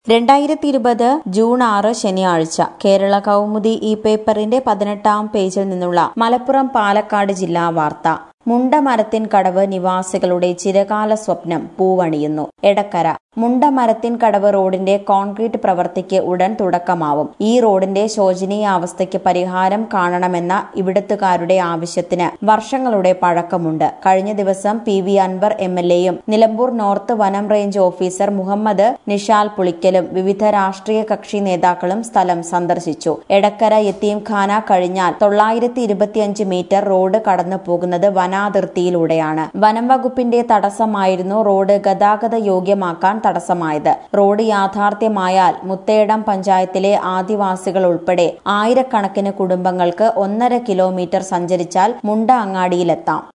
രണ്ടായിരത്തി ഇരുപത് ജൂൺ ആറ് ശനിയാഴ്ച കേരള കൗമുദി ഈ പേപ്പറിന്റെ പതിനെട്ടാം പേജിൽ നിന്നുള്ള മലപ്പുറം പാലക്കാട് ജില്ലാ വാർത്ത മുണ്ടമരത്തിൻ കടവ് നിവാസികളുടെ ചിരകാല സ്വപ്നം പൂവണിയുന്നു എടക്കര മുണ്ടമരത്തിൻ കടവ് റോഡിന്റെ കോൺക്രീറ്റ് പ്രവൃത്തിക്ക് ഉടൻ തുടക്കമാവും ഈ റോഡിന്റെ ശോചനീയ അവസ്ഥയ്ക്ക് പരിഹാരം കാണണമെന്ന ഇവിടത്തുകാരുടെ ആവശ്യത്തിന് വർഷങ്ങളുടെ പഴക്കമുണ്ട് കഴിഞ്ഞ ദിവസം P V Anvar M L എയും നിലമ്പൂർ നോർത്ത് വനം റേഞ്ച് ഓഫീസർ മുഹമ്മദ് നിഷാൽ പുളിക്കലും വിവിധ രാഷ്ട്രീയ കക്ഷി നേതാക്കളും സ്ഥലം സന്ദർശിച്ചു എടക്കര യത്തീം ഖാന കഴിഞ്ഞാൽ തൊള്ളായിരത്തി ഇരുപത്തിയഞ്ച് മീറ്റർ റോഡ് കടന്നു പോകുന്നത് വനാതിർത്തിയിലൂടെയാണ് വനം വകുപ്പിന്റെ തടസ്സമായിരുന്നു റോഡ് ഗതാഗത യോഗ്യമാക്കാൻ തടസ്സമായത് റോഡ് യാഥാർത്ഥ്യമായാൽ മുത്തേടം പഞ്ചായത്തിലെ ആദിവാസികൾ ഉൾപ്പെടെ ആയിരക്കണക്കിന് കുടുംബങ്ങൾക്ക് ഒന്നര കിലോമീറ്റർ സഞ്ചരിച്ചാൽ മുണ്ട അങ്ങാടിയിലെത്താം